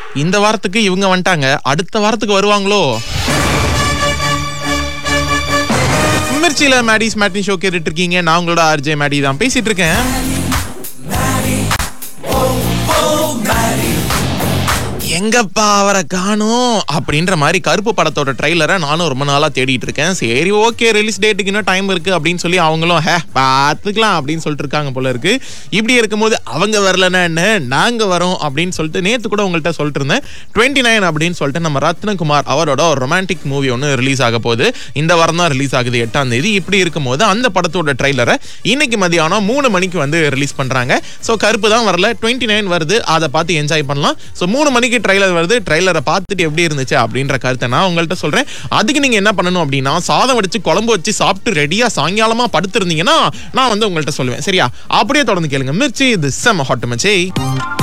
இந்த வாரத்துக்கு இவங்க வந்துட்டாங்க அடுத்த வாரத்துக்கு வருவாங்களோ மிர்ச்சியில மேடிஸ் மேட்னி ஷோ கேட்டுட்டு இருக்கீங்க நான் உங்களோட ஆர்ஜே மேடி தான் பேசிட்டு இருக்கேன் எங்கப்பா அவரை காணோம் அப்படின்ற மாதிரி கருப்பு படத்தோட ட்ரைலரை நானும் ரொம்ப நாளா தேடிட்டு இருக்கேன் சரி ஓகே ரிலீஸ் டேட்டுக்கு இன்னும் டைம் இருக்கு அப்படின்னு சொல்லி அவங்களும் ஹே பார்த்துக்கலாம் அப்படின்னு சொல்லிட்டு இருக்காங்க போல இருக்கு இப்படி இருக்கும்போது அவங்க வரலன்னா என்ன நாங்க வரோம் அப்படின்னு சொல்லிட்டு நேத்து கூட உங்கள்கிட்ட சொல்லிட்டு இருந்தேன் டுவெண்ட்டி நைன் அப்படின்னு சொல்லிட்டு நம்ம ரத்னகுமார் அவரோட ஒரு ரொமான்டிக் மூவி ஒன்று ரிலீஸ் ஆக போகுது இந்த வாரம் தான் ரிலீஸ் ஆகுது எட்டாம் தேதி இப்படி இருக்கும்போது அந்த படத்தோட ட்ரைலரை இன்னைக்கு மதியானம் மூணு மணிக்கு வந்து ரிலீஸ் பண்றாங்க ஸோ கருப்பு தான் வரல டுவெண்ட்டி நைன் வருது அதை பார்த்து என்ஜாய் பண்ணலாம் ஸோ மூணு மணிக்கு ட்ரைலர் வருது ட்ரைலரை பார்த்துட்டு எப்படி இருந்துச்சு அப்படின்ற கருத்தை நான் உங்கள்கிட்ட சொல்றேன் அதுக்கு நீங்க என்ன பண்ணணும் அப்படின்னா சாதம் வடிச்சு குழம்பு வச்சு சாப்பிட்டு ரெடியா சாயங்காலமா படுத்திருந்தீங்கன்னா நான் வந்து உங்கள்கிட்ட சொல்லுவேன் சரியா அப்படியே தொடர்ந்து கேளுங்க மிர்ச்சி இது செம்ம ஹாட் மச்சே